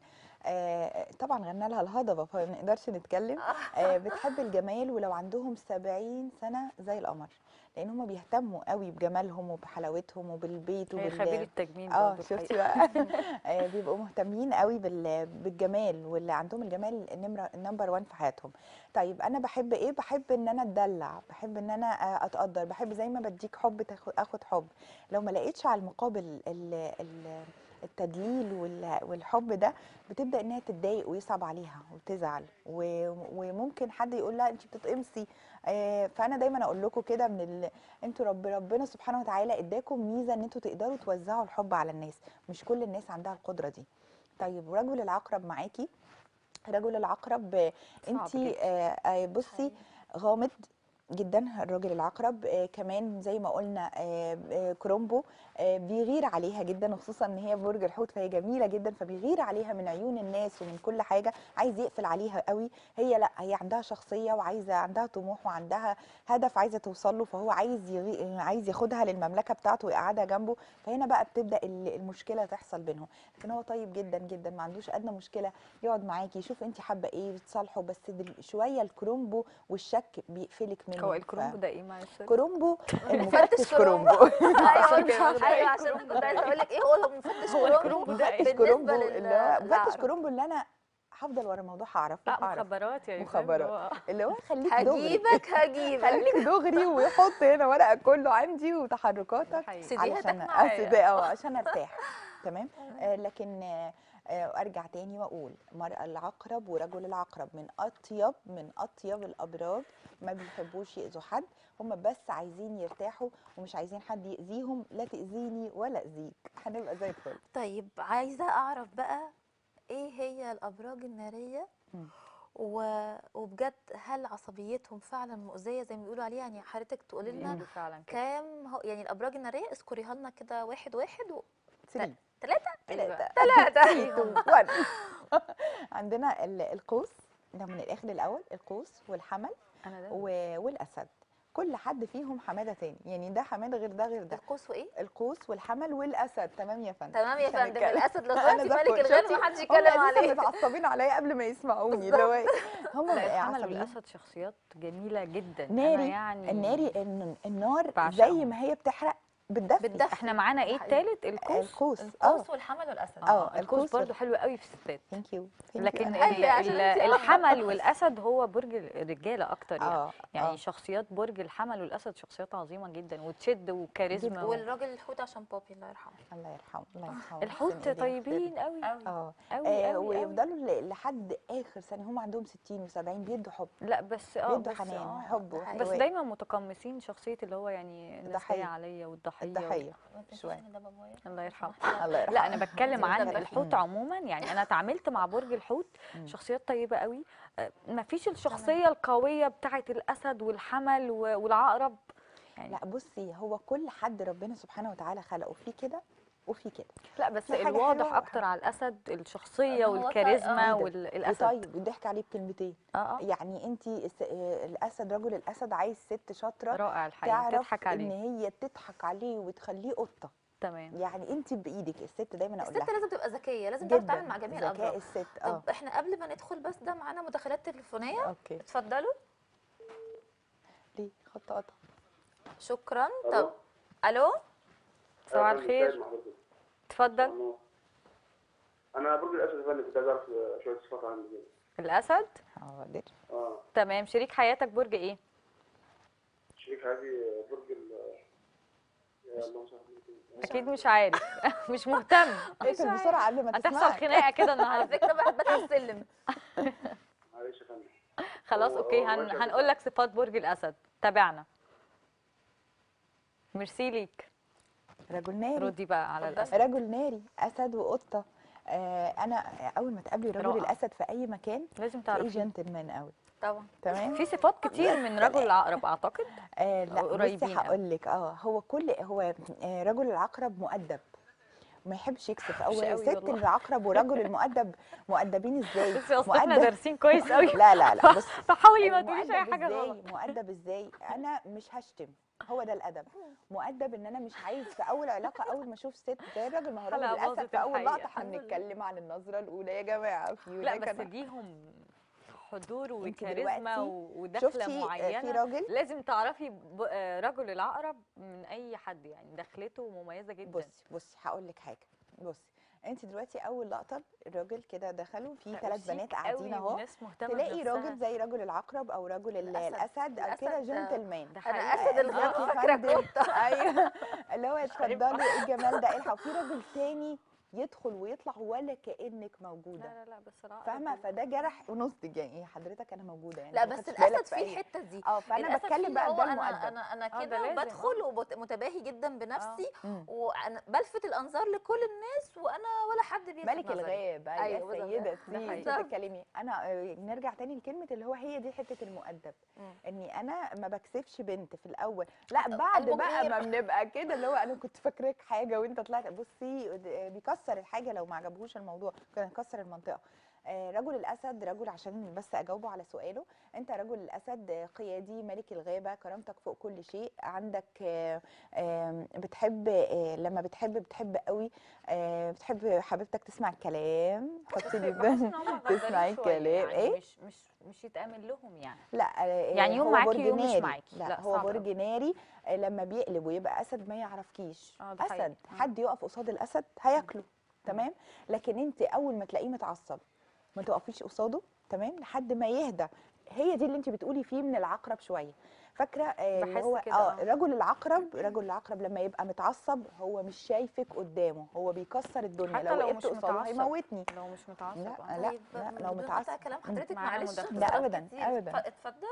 آه طبعا غنى لها الهضبة فما نقدرش نتكلم آه بتحب الجمال ولو عندهم سبعين سنة زي القمر لأن هم بيهتموا قوي بجمالهم وبحلاوتهم وبالبيت هي وبال خبير التجميل اه برضه شفتي الحقيقة. بقى آه، بيبقوا مهتمين قوي بال- بالجمال واللي عندهم الجمال النمره النمبر 1 في حياتهم طيب انا بحب ايه بحب ان انا اتدلع بحب ان انا آه، اتقدر بحب زي ما بديك حب تاخد اخد حب لو ما لقيتش على المقابل ال- ال- التدليل وال- والحب ده بتبدا انها تتضايق ويصعب عليها وتزعل و- وممكن حد يقول لها انت بتتقمصي آه، فانا دايما اقول لكم كده من ال... انتوا رب ربنا سبحانه وتعالى اداكم ميزه ان انتوا تقدروا توزعوا الحب على الناس مش كل الناس عندها القدره دي طيب رجل العقرب معاكي رجل العقرب انت جدا. بصي غامض جدا الراجل العقرب آه كمان زي ما قلنا آه آه كرومبو آه بيغير عليها جدا وخصوصا ان هي برج الحوت فهي جميله جدا فبيغير عليها من عيون الناس ومن كل حاجه عايز يقفل عليها قوي هي لا هي عندها شخصيه وعايزه عندها طموح وعندها هدف عايزه توصل له فهو عايز يغي... عايز ياخدها للمملكه بتاعته ويقعدها جنبه فهنا بقى بتبدا ال- المشكله تحصل بينهم لكن هو طيب جدا جدا ما عندوش ادنى مشكله يقعد معاكي يشوف انت حابه ايه بتصالحه بس دل- شويه الكرومبو والشك بيقفلك منه هو ف- الكرومبو ده ايه معلش كرومبو مفتش المفتش كرومبو. كرومبو ايوه كده واخدة ايوه عشان كنت عايزه اقول لك ايه هو اللي مفتش هو كرومبو الكرومبو ده إيه؟ مفتش بالنسبه كرومبو لل اللي هو مفتش للعقرب. كرومبو اللي انا هفضل ورا الموضوع هعرفه لا هعرف مخابرات يعني مخابرات. اللي هو خليك دغري هجيبك هجيبك خليك دغري وحط هنا ورقك كله عندي وتحركاتك سيديهاتك علشان معايا. أسد- اه عشان ارتاح تمام آه لكن آه آه، ارجع تاني واقول مرأة العقرب ورجل العقرب من اطيب من اطيب الابراج ما بيحبوش يأذوا حد هم بس عايزين يرتاحوا ومش عايزين حد يأذيهم لا تأذيني ولا أذيك هنبقى زي الفل طيب عايزه اعرف بقى ايه هي الابراج الناريه مم. و... وبجد هل عصبيتهم فعلا مؤذيه زي ما بيقولوا عليها يعني حضرتك تقولي لنا بيقولوا فعلا كده كام هو يعني الابراج الناريه اذكريها لنا كده واحد واحد و... 3 ثلاثه ثلاثة ثلاثه واحد عندنا ال- القوس ده من الآخر الأول القوس والحمل انا ده و- والأسد كل حد فيهم حمادة تاني يعني ده حمادة غير ده غير ده القوس وايه القوس والحمل والأسد تمام يا فندم تمام يا مش فندم هنتكلم. الاسد لو أنا سمحتي زي ملك الفل. الغابه شفتي؟ ما حدش هم يتكلم أساسا عليه متعصبين عليا قبل ما يسمعوني اللي هو إيه؟ هم لا الحمل عصبيين والاسد شخصيات جميله جدا ناري أنا يعني الناري الن- النار زي بعشقهم. ما هي بتحرق بتدفي بتدفي. احنا معانا ايه حقيقي. التالت الكوس القوس اه القوس والحمل والاسد آه، الكوس القوس برضو حلو قوي في الستات ثانك يو لكن أيوة، ال- عشان ال- انتي- آه. الحمل والاسد هو برج الرجاله اكتر يعني اه يعني آه. شخصيات برج الحمل والاسد شخصيات عظيمه جدا وتشد وكاريزما و... والراجل الحوت عشان بابي الله يرحمه الله يرحمه الله يرحمه الحوت يحسن إيديه ويغفر له. طيبين قوي قوي اه قوي آه، قوي قوي ويفضلوا ل- لحد اخر سنه هم عندهم 60 و70 بيدوا حب لا بس اه بيدوا بس حنان آه. وحب ده حقيقي. بس واحتواء. دايما متقمصين شخصيه اللي هو يعني الناس الضحية. جايه عليا والضحيه الضحيه ما تنسيش شوية. ان ده بابايا الله يرحمه الله يرحمه لا انا بتكلم عن بتبقى- الحوت مم. عموما يعني انا اتعاملت مع برج الحوت مم. شخصيات طيبه قوي ما فيش الشخصيه القويه بتاعه الاسد والحمل و- والعقرب يعني لا بصي هو كل حد ربنا سبحانه وتعالى خلقه في كده وفي كده لا بس في حاجة الواضح حلوة اكتر على الاسد الشخصيه هو طي- والكاريزما آه. والاسد وطيب وضحك عليه بكلمتين اه اه يعني انت الاسد رجل الاسد عايز ست شاطره رائع الحقيقه تعرف تضحك ان عليه هي تضحك عليه وتخليه قطه تمام يعني انت بايدك الست دايما اقول الست لها لازم تبقى ذكيه لازم تعرف تتعامل جدا مع جميع ذكاء الابراج الست اه طب احنا قبل ما ندخل بس ده معانا مداخلات تليفونيه اوكي اتفضلوا ليه خط قطع شكرا ألو. طب الو صباح أهلاً الخير بالسيد حضرتك. اتفضل أهلاً. انا برج الاسد يا فندم كنت عايز اعرف شويه صفات عندي كده الاسد حاضر اه تمام شريك حياتك برج ايه شريك حياتي برج ال يا الله مش عارف مين. اكيد مش عارف مش مهتم اقفل بسرعه قبل ما هتحصل تسمعك خناقه كده على النهارده فكره بقى بطلع السلم معلش يا فندم خلاص هو- اوكي هو هن... ماشي يا هنقول لك صفات برج الاسد تابعنا ميرسي ليك رجل ناري ردي بقى على اتفضلي. الاسد رجل ناري اسد وقطه آه انا اول ما تقابلي رجل رائع. الاسد في اي مكان لازم تلاقيه تعرفي جنتلمان قوي طبعا تمام في صفات كتير من رجل العقرب اعتقد آه لا قريبين بصي أوي. هقول لك اه هو كل هو آه رجل العقرب مؤدب ما يحبش يكسف او مش قوي ست والله. العقرب ورجل المؤدب مؤدبين ازاي بصي اصل احنا دارسين كويس قوي لا لا لا بص فحاولي ما تقوليش اي مؤدب حاجه ازاي غلط مؤدب ازاي انا مش هشتم هو ده الادب مؤدب ان انا مش عايز في اول علاقه اول ما اشوف ست زي الراجل ما هو حلقة الراجل باظت للاسف في اول الحقيقة. لقطه الحمد لله. هنتكلم عن النظره الاولى يا جماعه في لا هناك بس أنا- ليهم حضور انت وكاريزما دلوقتي و- ودخله شفتي آه، في معينه راجل لازم تعرفي ب- آه، رجل العقرب من اي حد يعني دخلته مميزه جدا بصي بصي هقول لك حاجه بصي انت دلوقتي اول لقطه الراجل كده دخلوا في لا، ثلاث وشيك بنات قوي قاعدين اهو والناس مهتمه تلاقي بنفسها. راجل زي رجل العقرب او رجل ال- الأسد. الاسد او كده الأسد ده- جنتلمان ده انا حقيقي. اسد الغابه آه، فاكره فندم. كنت ايوه اللي هو اتفضلي ايه الجمال ده الحق في راجل تاني يدخل ويطلع ولا كانك موجوده لا لا لا بس العقرب فاهمه دول- فده جرح ونصج يعني حضرتك انا موجوده يعني لا ما بس خدتش بالك الاسد في في أي- الحته دي اه فانا الأسد بتكلم فيه بقى هو ده انا المؤدب انا انا آه، ده كده لازم، آه. بدخل ومتباهي جدا بنفسي مم. وانا بلفت الانظار لكل الناس وانا ولا حد بيلفت ملك نظري. الغاب أيوة ايوه بالظبط. سيدتي ده حقيقي. انت بتتكلمي انا آه، نرجع تاني لكلمه اللي هو هي دي حته المؤدب مم. اني انا ما بكسفش بنت في الاول لا طب بعد قلبه بقى كبير. ما بنبقى كده اللي هو انا كنت فاكراك حاجه وانت طلعت بصي د- بيكسر الحاجه لو ما عجبهوش الموضوع كان يكسر المنطقه آه، رجل الاسد رجل عشان بس اجاوبه على سؤاله انت رجل الاسد آه، قيادي ملك الغابه كرامتك فوق كل شيء عندك آه، آم، بتحب آه، لما بتحب بتحب قوي آه، بتحب حبيبتك تسمع الكلام حطي لي بحس إن بال- هم غدارين تسمعي شوية، الكلام يعني ايه مش مش مش يتامن لهم يعني لا آه، يعني يوم هو معاكي برج ويوم مش ناري. معاكي. لا, لا، هو صعب برج ناري آه، لما بيقلب ويبقى اسد ما يعرفكيش اه ده حقيقي. اسد مم. حد يقف قصاد الاسد هياكله تمام لكن انت اول ما تلاقيه متعصب ما تقفيش قصاده تمام لحد ما يهدى هي دي اللي انت بتقولي فيه من العقرب شويه فاكره آه، اللي بحس هو كده، اه آه. رجل العقرب رجل العقرب لما يبقى متعصب هو مش شايفك قدامه هو بيكسر الدنيا حتى لو لو وقفت مش قصاده متعصب. هيموتني لو مش متعصب لا، آه. لا. طيب لا، من لو بدون متعصب. قطع كلام مم. حضرتك معانا معلش مداخلة. في لا، سؤال أبداً، كتير. أبداً. اتف- اتفضل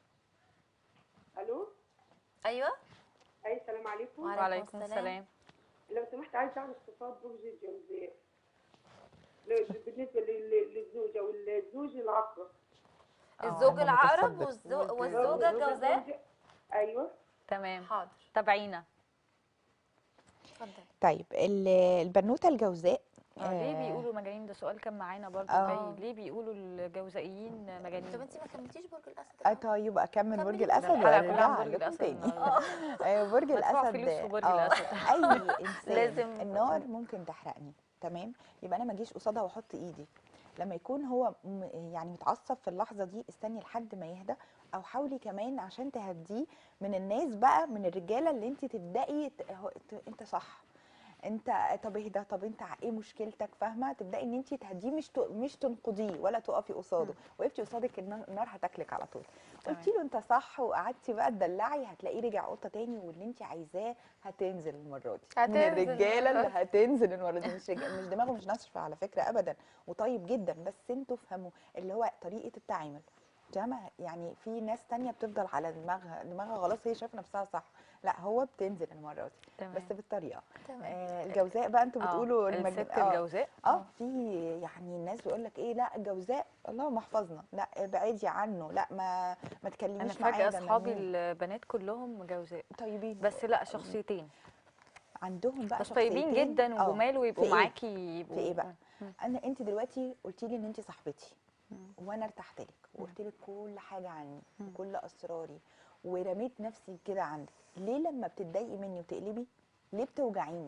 الو ايوه اي السلام عليكم وعليكم وعليكم السلام. السلام لو سمحت عايز اعرف صفات برج الجوزاء لو- بالنسبه لل- للزوجه والزوج العقرب آه، الزوج أنا العقرب متصدق. والزو- والزوجة والزوجه الزوجة الجوزاء الزوجة- ايوه تمام حاضر تابعينا اتفضل طيب ال- البنوته الجوزاء اه ليه آه، بيقولوا مجانين ده سؤال كان معانا برضو آه. جاي ليه بيقولوا الجوزائيين طب مجانين انت ما كملتيش برج الاسد آه طيب اكمل برج كملي. الاسد ده الحلقة كلها عن وارجع برج لكم الأسد تاني النهاردة. آه، برج مدفوع الاسد فلوس في برج آه، الأسد. اي انسان لازم- النار ممكن تحرقني تمام يبقى انا ما اجيش قصادها واحط ايدي لما يكون هو م- يعني متعصب في اللحظه دي استني لحد ما يهدى او حاولي كمان عشان تهديه من الناس بقى من الرجاله اللي انت تبداي ت- هو- ت- انت صح انت طب اهدى طب انت ع- ايه مشكلتك فاهمه تبداي ان انت تهديه مش ت- مش تنقضيه ولا تقفي قصاده وقفتي قصادك النار النار هتاكلك على طول تمام. قلتي له انت صح وقعدتي بقى تدلعي هتلاقيه رجع قطه تاني واللي انت عايزاه هتنزل المره دي من هتنزل الرجاله المرة اللي هتنزل المره دي مش رج- مش دماغه مش ناشفه على فكره ابدا وطيب جدا بس انتوا فهموا اللي هو طريقه التعامل فاهمه يعني في ناس تانية بتفضل على دماغها دماغها خلاص هي شايفه نفسها صح لا هو بتنزل المره دي تمام بس بالطريقه تمام آه الجوزاء بقى انتوا آه، بتقولوا الست آه، الجوزاء اه في يعني الناس بيقول لك ايه لا الجوزاء اللهم احفظنا لا ابعدي عنه لا ما ما انا تكلميش معاه فجاه ده اصحابي مجنون. البنات كلهم جوزاء طيبين بس لا شخصيتين عندهم بقى بس طيبين شخصيتين. جدا آه، وجمال في ويبقوا إيه؟ معاكي يبقوا في ايه بقى مم. انا انت دلوقتي قلتي لي ان انت صاحبتي مم. وانا ارتحت لك وقلت لك كل حاجه عني مم. وكل اسراري ورميت نفسي كده عندك ليه لما بتتضايقي مني وتقلبي ليه بتوجعيني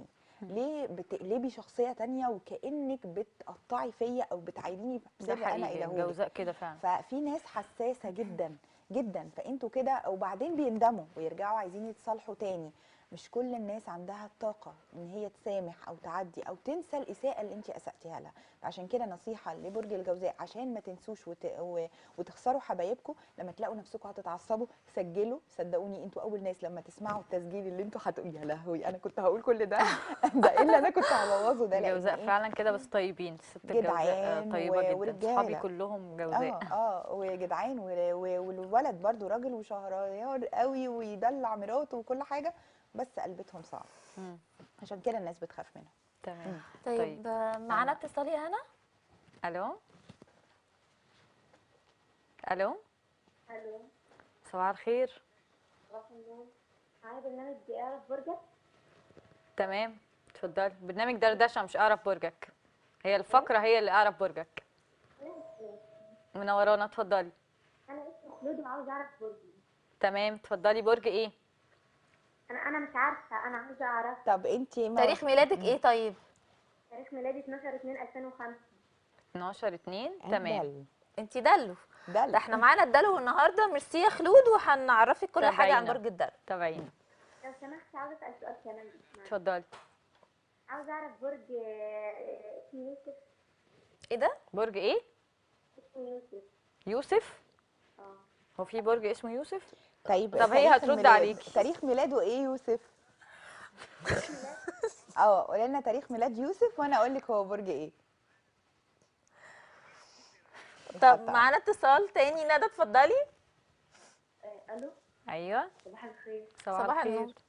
ليه بتقلبي شخصيه تانية وكانك بتقطعي فيا او بتعايريني ده بسر انا حقيقي الهولك الجوزاء كده فعلا ففي ناس حساسه جدا جدا فانتوا كده وبعدين بيندموا ويرجعوا عايزين يتصالحوا تاني مش كل الناس عندها الطاقه ان هي تسامح او تعدي او تنسى الاساءه اللي انت اساتيها لها فعشان كده نصيحه لبرج الجوزاء عشان ما تنسوش وت... و... وتخسروا حبايبكم لما تلاقوا نفسكم هتتعصبوا سجلوا صدقوني انتوا اول ناس لما تسمعوا التسجيل اللي انتوا هتقولوا يا لهوي انا كنت هقول كل ده ده ايه اللي انا كنت هبوظه ده لأن الجوزاء إيه؟ فعلا كده بس طيبين الست الجوزاء جدعان طيبة و- جدا ورجالة. صحابي كلهم جوزاء اه اه وجدعان و- و- والولد برضو راجل وشهريار قوي ويدلع مراته وكل حاجه بس قلبتهم صعب مم. عشان كده الناس بتخاف منها تمام طيب, طيب. آه، معانا اتصال يا هنا الو الو الو صباح الخير صباح النور معايا برنامج اعرف برجك تمام اتفضلي برنامج دردشه مش اعرف برجك هي الفقره هي اللي اعرف برجك انا اسمي منورانا اتفضلي انا اسمي خلود وعاوز اعرف برجي تمام اتفضلي برج ايه انا انا مش عارفه انا عاوزه اعرف طب انت تاريخ ميلادك ايه طيب تاريخ ميلادي 12 2 2005 12 2 تمام انت دلو ده ده احنا معانا الدلو النهارده ميرسي يا خلود وهنعرفك كل حاجه عن تابعينا. برج الدلو تابعيني لو سمحت عاوزه اسال سؤال كمان معلش. اتفضلي عاوزه اعرف برج آه، اسمه يوسف ايه ده برج ايه اسمه يوسف يوسف اه هو في برج اسمه يوسف طيب طب هي تاريخ هترد الميلاد. عليكي. تاريخ ميلاده ايه يوسف اه قولي لنا تاريخ ميلاد يوسف وانا اقول لك هو برج ايه طب اتفضل. معانا اتصال تاني ندى اتفضلي آه، الو ايوه صباح الخير صباح, صباح الخير النور.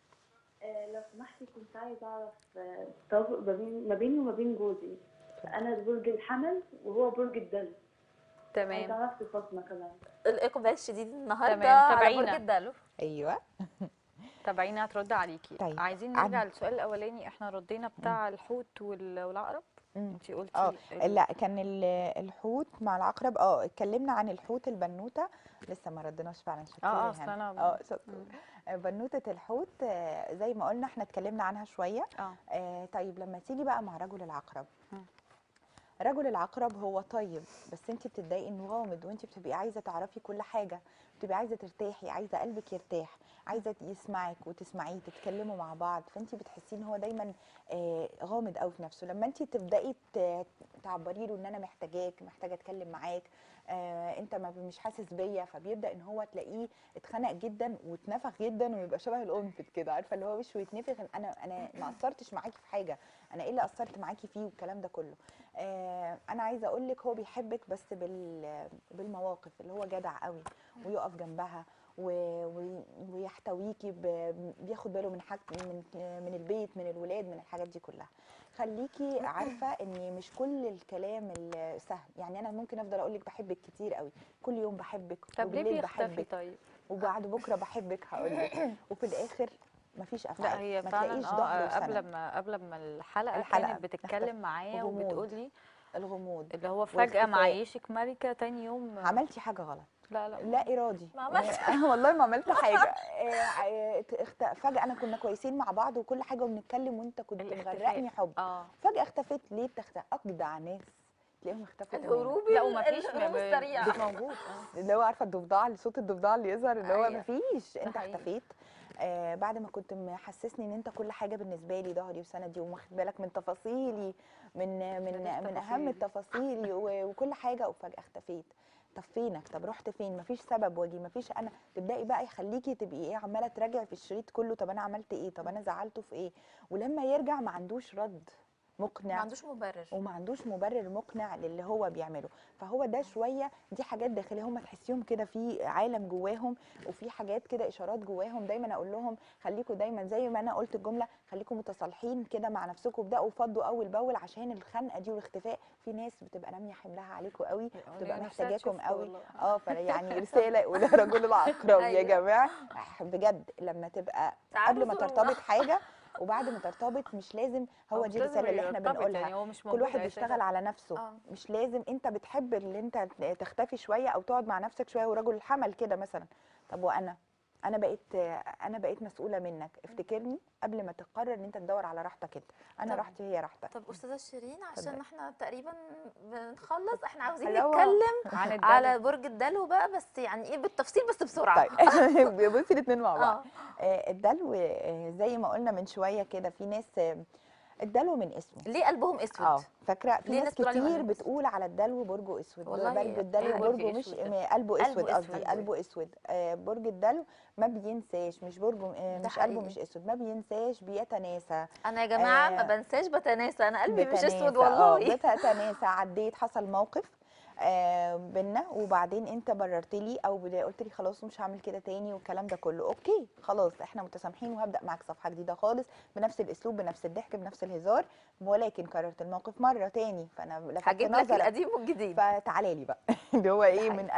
آه، لو سمحتي كنت عايزه اعرف آه، توافق ما بين ما بيني وما بين جوزي انا برج الحمل وهو برج الدلو عايزه تمام اعرف صفاتنا كمان الاقبال الشديد النهارده تمام، على تابعينا. برج الدلو ايوه تابعيني هترد عليكي طيب، عايزين عن- نرجع للسؤال الاولاني احنا ردينا بتاع الحوت وال- والعقرب مم. انت قلتي اه ال- لا كان ال- الحوت مع العقرب اه اتكلمنا عن الحوت البنوته لسه ما ردناش فعلا شكرا اه يا اصل هنا. انا اه شكرا آه، بنوته الحوت آه، زي ما قلنا احنا اتكلمنا عنها شويه اه آه طيب لما تيجي بقى مع رجل العقرب مم. رجل العقرب هو طيب بس انت بتتضايقي انه غامض وانت بتبقي عايزه تعرفي كل حاجه بتبقي عايزه ترتاحي عايزه قلبك يرتاح عايزه يسمعك وتسمعيه تتكلموا مع بعض فانت بتحسي ان هو دايما آه غامض قوي في نفسه لما انت تبداي ت- تعبري له ان انا محتاجاك محتاجه اتكلم معاك آه انت ما مش حاسس بيا فبيبدا ان هو تلاقيه اتخنق جدا واتنفخ جدا ويبقى شبه القنفذ كده عارفه اللي هو وشه يتنفخ إن انا انا ما قصرتش معاكي في حاجه انا ايه اللي قصرت معاكي فيه والكلام ده كله آه انا عايزه اقول لك هو بيحبك بس بال بالمواقف اللي هو جدع قوي ويقف جنبها و- و- ويحتويكي ب- بياخد باله من حاج من من البيت من الولاد من الحاجات دي كلها خليكي عارفه ان مش كل الكلام السهل يعني انا ممكن افضل اقول لك بحبك كتير قوي كل يوم بحبك طب ليه وبالليل بيختفي بحبك طيب وبعد بكره بحبك هقول لك وفي الاخر مفيش افعال لا هي ما فعلا تلاقيش اه ظهر قبل وسند ما قبل ما الحلقه, الحلقة كانت بتتكلم اختفى. معايا وغموض. وبتقولي الغموض اللي هو فجاه والاختفاء. معيشك ملكه تاني يوم عملتي حاجه غلط لا لا لا ارادي ما عملتش آه، والله ما عملت حاجه آه، آه، اخت- فجاه انا كنا كويسين مع بعض وكل حاجه وبنتكلم وانت كنت الاختفاء. مغرقني حب اه فجاه اختفيت ليه بتختفي اجدع ناس تلاقيهم اختفوا تماماً. الهروب لا ال- ومفيش الهروب م- السريع مش موجود اه اللي هو عارفه الضفدع اللي صوت الضفدع اللي يظهر اللي هو أيوة. مفيش انت حقيقي. اختفيت آه بعد ما كنت محسسني ان انت كل حاجه بالنسبه لي ظهري وسندي وماخد بالك من تفاصيلي من من بلاش من اهم تفاصيل. التفاصيل و- وكل حاجه وفجاه اختفيت طب فينك طب رحت فين مفيش سبب واجي مفيش انا تبداي بقى يخليكي تبقي ايه عماله تراجعي في الشريط كله طب انا عملت ايه طب انا زعلته في ايه ولما يرجع ما عندوش رد ما مقنع عندوش مبرر وما عندوش مبرر مقنع للي هو بيعمله فهو ده شويه دي حاجات داخليه هم تحسيهم كده في عالم جواهم وفي حاجات كده اشارات جواهم دايما اقول لهم خليكم دايما زي ما انا قلت الجمله خليكم متصالحين كده مع نفسكم وابداوا فضوا اول باول عشان الخنقه دي والاختفاء في ناس بتبقى راميه حملها عليكم قوي بتبقى نفسها محتاجاكم تشوفكوا قوي والله. اه فيعني رساله ولا رجل العقرب يا أيوة. جماعه بجد لما تبقى تعالوا قبل ما زورونا. ترتبط حاجه وبعد ما ترتبط مش لازم هو مش دي لازم الرساله اللي احنا يرتبط، بنقولها يعني هو مش كل موجود واحد أساساً. بيشتغل على نفسه آه. مش لازم انت بتحب اللي انت تختفي شويه او تقعد مع نفسك شويه ورجل الحمل كده مثلا طب وانا انا بقيت انا بقيت مسؤوله منك افتكرني قبل ما تقرر ان انت تدور على راحتك انت انا طبعاً. راحتي هي راحتك طب استاذه شيرين عشان اتفضلي. احنا تقريبا بنخلص احنا عاوزين هلا هو- نتكلم عن الدلو. على برج الدلو بقى بس يعني ايه بالتفصيل بس بسرعه طيب بصي الاثنين مع بعض اه آه، الدلو آه، زي ما قلنا من شويه كده في ناس آه، الدلو من اسمه ليه قلبهم اسود اه فاكره في ليه ناس الناس بتقول عليه كتير قلبه أسود؟ بتقول على الدلو برجه اسود والله برج الدلو إيه برج برجه مش أسود ده؟ م- قلبه اسود قلبه قصدي أسود. قلبه اسود آه، برج الدلو ما بينساش مش برجه آه، ده مش قلبه حقيقي. مش اسود ما بينساش بيتناسى انا يا جماعه آه، ما بنساش بتناسى انا قلبي مش بتناسى، اسود اه والله بتتناسى عديت حصل موقف آه بينا وبعدين انت بررت لي او بدا- قلت لي خلاص مش هعمل كده تاني والكلام ده كله اوكي خلاص احنا متسامحين وهبدا معاك صفحه جديده خالص بنفس الاسلوب بنفس الضحك بنفس الهزار ولكن كررت الموقف مره تاني فانا لفتت هجيب لك نظرك القديم والجديد فتعالى لي بقى اللي هو ايه حقيقي. من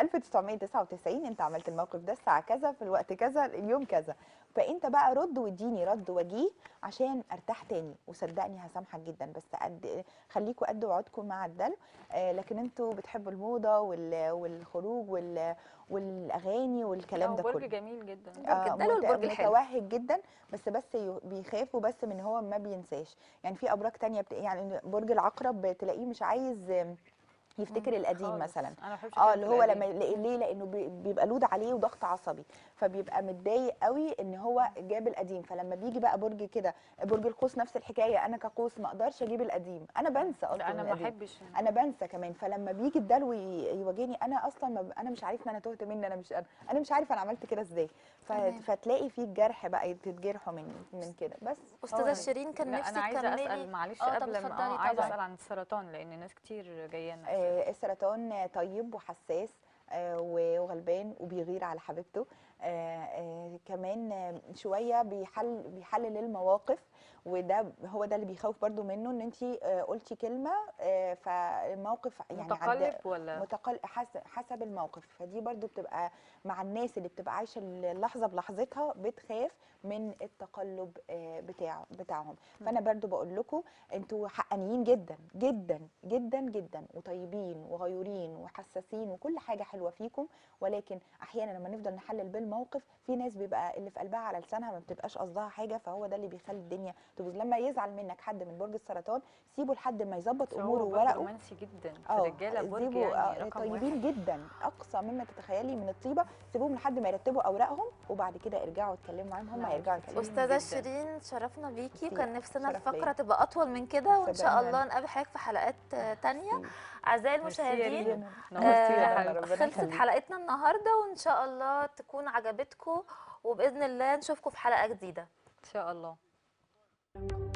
1999 انت عملت الموقف ده الساعه كذا في الوقت كذا اليوم كذا فانت بقى رد واديني رد وجيه عشان ارتاح تاني وصدقني هسامحك جدا بس قد خليكوا قد وعودكم مع الدلو آه لكن انتوا بتحبوا الموضه وال- والخروج وال والاغاني والكلام هو ده برج كله جميل جدا برج الدلو مت- والبرج الحلو. متوهج جدا بس بس ي- بيخافوا بس من هو ما بينساش يعني في ابراج تانية بت... يعني برج العقرب تلاقيه مش عايز آم، يفتكر القديم خالص. مثلا انا ما بحبش اه أتكلم اللي في هو القديم. لما ليه ليه؟ لانه بي- بيبقى لود عليه وضغط عصبي فبيبقى متضايق قوي ان هو جاب القديم فلما بيجي بقى برج كده برج القوس نفس الحكايه انا كقوس ما اقدرش اجيب القديم انا بنسى لا، اصلا انا ما القديم. احبش انا بنسى كمان فلما بيجي الدلو ي- يواجهني انا اصلا ما ب... انا مش عارف ان انا تهت مني انا مش انا انا مش عارف انا عملت كده ازاي ف... تمام. فتلاقي في جرح بقى تتجرحوا من من كده بس هو استاذه ده. شيرين كان لا نفسي انا عايزه تكملي اسال معلش اه طب قبل ما اتفضلي اه عايزه طبعا اسال عن السرطان لان ناس كتير جايه لنا آه، السرطان طيب وحساس آه، وغلبان وبيغير على حبيبته آه، آه، كمان آه، شويه بيحل بيحلل المواقف وده هو ده اللي بيخوف برضو منه ان انت قلتي كلمه آه، فالموقف يعني عدى- متقلب ولا متقل حسب حسب الموقف فدي برضو بتبقى مع الناس اللي بتبقى عايشه اللحظه بلحظتها بتخاف من التقلب آه، بتاعه بتاعهم فانا برضو بقول لكم انتوا حقانيين جدا جدا جدا جدا وطيبين وغيورين وحساسين وكل حاجه حلوه فيكم ولكن احيانا لما نفضل نحلل بالموقف في ناس بيبقى اللي في قلبها على لسانها ما بتبقاش قصدها حاجه فهو ده اللي بيخلي الدنيا تبوظ لما يزعل منك حد من برج السرطان سيبه لحد ما يظبط بس هو اموره برج وورقه رومانسي جدا في اه الرجاله برج سيبوا يعني آه، رقم طيبين واحد جدا اقصى مما تتخيلي من الطيبه سيبوهم لحد ما يرتبوا اوراقهم وبعد كده ارجعوا اتكلموا معاهم هم لا، هيرجعوا مبسوطين يتكلموا استاذه جداً. شيرين شرفنا بيكي ميرسي. وكان نفسنا شرف الفقره ليا. تبقى اطول من كده وان شاء صدقني الله أنا. نقابل حضرتك في حلقات آه، تانية ميرسي. اعزائي ميرسي يا المشاهدين ريم. نورتينا يا آه، رنا، ربنا خلصت يخليك. حلقتنا النهارده وان شاء الله تكون عجبتكم وباذن الله نشوفكم في حلقه جديده ان شاء الله